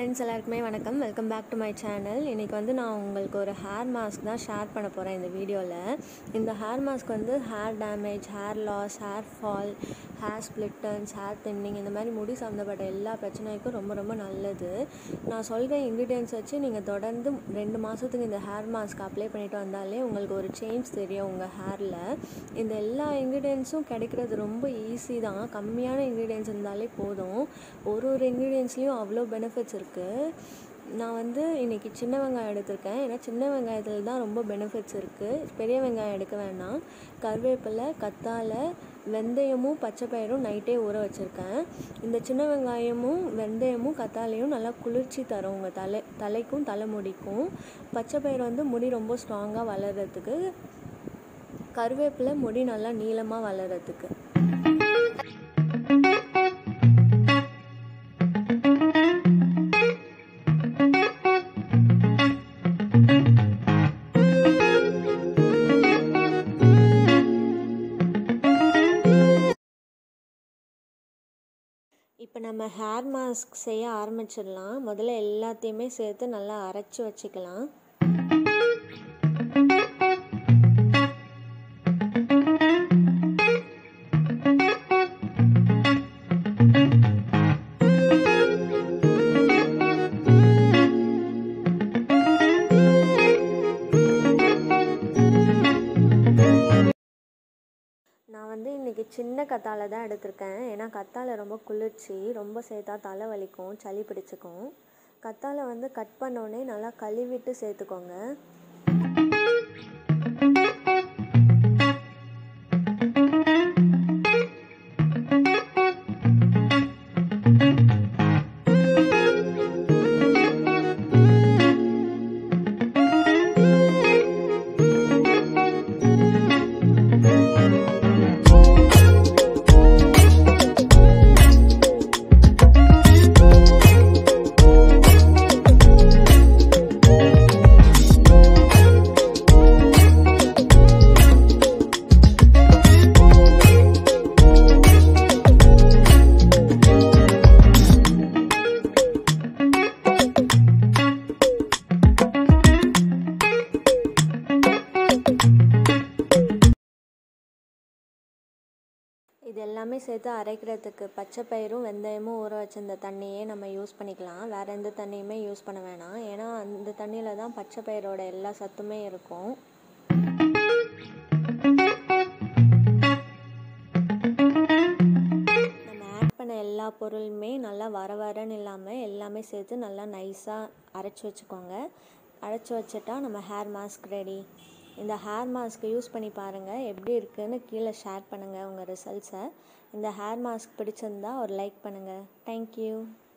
friends எல்லாருக்குமே வணக்கம் welcome back to my channel இன்றைக்கி வந்து நான் உங்களுக்கு ஒரு ஹேர் மாஸ்க் தான் ஷேர் பண்ண போகிறேன் இந்த வீடியோவில் இந்த ஹேர் மாஸ்க் வந்து hair damage hair loss hair fall hair split ends hair thinning இந்த மாதிரி முடி சம்மந்தப்பட்ட எல்லா பிரச்சனைக்கும் ரொம்ப ரொம்ப நல்லது நான் சொல்கிற இன்க்ரீடியன்ஸ் வச்சு நீங்கள் தொடர்ந்து ரெண்டு மாதத்துக்கு இந்த ஹேர் மாஸ்க் அப்ளை பண்ணிட்டு வந்தாலே உங்களுக்கு ஒரு சேஞ்ச் தெரியும் உங்கள் ஹேரில் இந்த எல்லா இன்க்ரீடியன்ஸும் கிடைக்கிறது ரொம்ப ஈஸி தான் கம்மியான இன்க்ரீடியன்ஸ் இருந்தாலே போதும் ஒரு ஒரு இன்க்ரீடியன்ஸ்லேயும் அவ்வளோ பெனிஃபிட்ஸ் இருக்குது நான் வந்து இன்றைக்கி சின்ன வெங்காயம் எடுத்திருக்கேன் ஏன்னா சின்ன வெங்காயத்தில் தான் ரொம்ப பெனிஃபிட்ஸ் இருக்குது பெரிய வெங்காயம் எடுக்க வேணாம் கருவேப்பிலை கத்தாழை வெந்தயமும் பச்சை பயிரும் நைட்டே ஊற வச்சுருக்கேன் இந்த சின்ன வெங்காயமும் வெந்தயமும் கத்தாழையும் நல்லா குளிர்ச்சி தரும் உங்கள் தலை தலைக்கும் தலைமுடிக்கும் பச்சை பயிர் வந்து முடி ரொம்ப ஸ்ட்ராங்காக வளர்கிறதுக்கு கருவேப்பிலை முடி நல்லா நீளமாக வளர்கிறதுக்கு இப்போ நம்ம ஹேர் மாஸ்க் செய்ய ஆரம்பிச்சிடலாம் முதல்ல எல்லாத்தையுமே சேர்த்து நல்லா அரைச்சி வச்சுக்கலாம் நான் வந்து இன்றைக்கி சின்ன கத்தாழை தான் எடுத்திருக்கேன் ஏன்னா கத்தாழை ரொம்ப குளிர்ச்சி ரொம்ப சேர்த்தா தலை வலிக்கும் சளி பிடிச்சிக்கும் கத்தாழை வந்து கட் பண்ணோடனே நல்லா கழுவிட்டு சேர்த்துக்கோங்க இது எல்லாமே சேர்த்து அரைக்கிறதுக்கு பச்சை பயிரும் வெந்தயமும் ஊற வச்சிருந்த தண்ணியே நம்ம யூஸ் பண்ணிக்கலாம் வேறு எந்த தண்ணியுமே யூஸ் பண்ண வேணாம் ஏன்னா அந்த தண்ணியில் தான் பச்சை பயிரோட எல்லா சத்துமே இருக்கும் நம்ம ஆட் பண்ண எல்லா பொருளுமே நல்லா வர வரன்னு இல்லாமல் எல்லாமே சேர்த்து நல்லா நைஸாக அரைச்சி வச்சுக்கோங்க அரைச்சி வச்சுட்டா நம்ம ஹேர் மாஸ்க் ரெடி இந்த ஹேர் மாஸ்க் யூஸ் பண்ணி பாருங்கள் எப்படி இருக்குன்னு கீழே ஷேர் பண்ணுங்கள் உங்கள் ரிசல்ட்ஸை இந்த ஹேர் மாஸ்க் பிடிச்சிருந்தா ஒரு லைக் பண்ணுங்கள் தேங்க்யூ